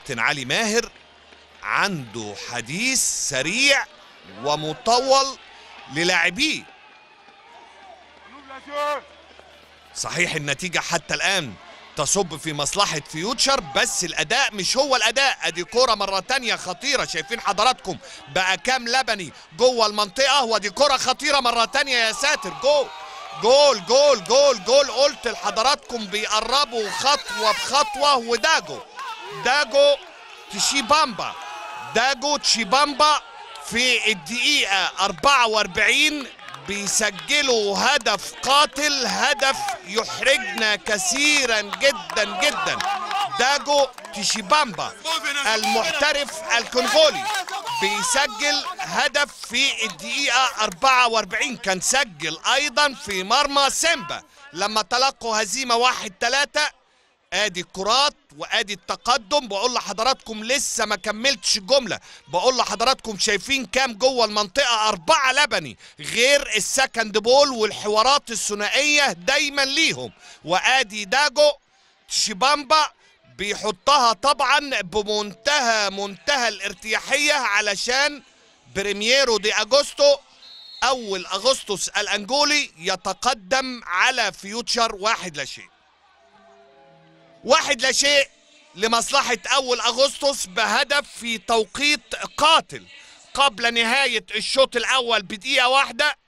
كابتن علي ماهر عنده حديث سريع ومطول للاعبيه صحيح النتيجة حتى الآن تصب في مصلحة فيوتشر بس الأداء مش هو الأداء أدي كرة مرة تانية خطيرة شايفين حضراتكم بقى كام لبني جوه المنطقة ودي كرة خطيرة مرة تانية يا ساتر جول جول جول جول جول قلت لحضراتكم بيقربوا خطوة بخطوة وداجو داجو تشيبامبا داجو تشيبامبا في الدقيقة 44 بيسجلوا هدف قاتل هدف يحرجنا كثيرا جدا جدا داجو تشيبامبا المحترف الكونغولي بيسجل هدف في الدقيقة 44 كان سجل أيضا في مرمى سيمبا لما تلقوا هزيمة واحد ثلاثة ادي الكرات وادي التقدم بقول لحضراتكم لسه ما كملتش الجمله بقول لحضراتكم شايفين كام جوه المنطقه اربعه لبني غير السكند بول والحوارات الثنائيه دايما ليهم وادي داجو شيبامبا بيحطها طبعا بمنتهى منتهى الارتياحيه علشان بريميرو دي اجوستو اول اغسطس الانجولي يتقدم على فيوتشر واحد لا شيء واحد لا شيء لمصلحة أول أغسطس بهدف في توقيت قاتل قبل نهاية الشوط الأول بدقيقة واحدة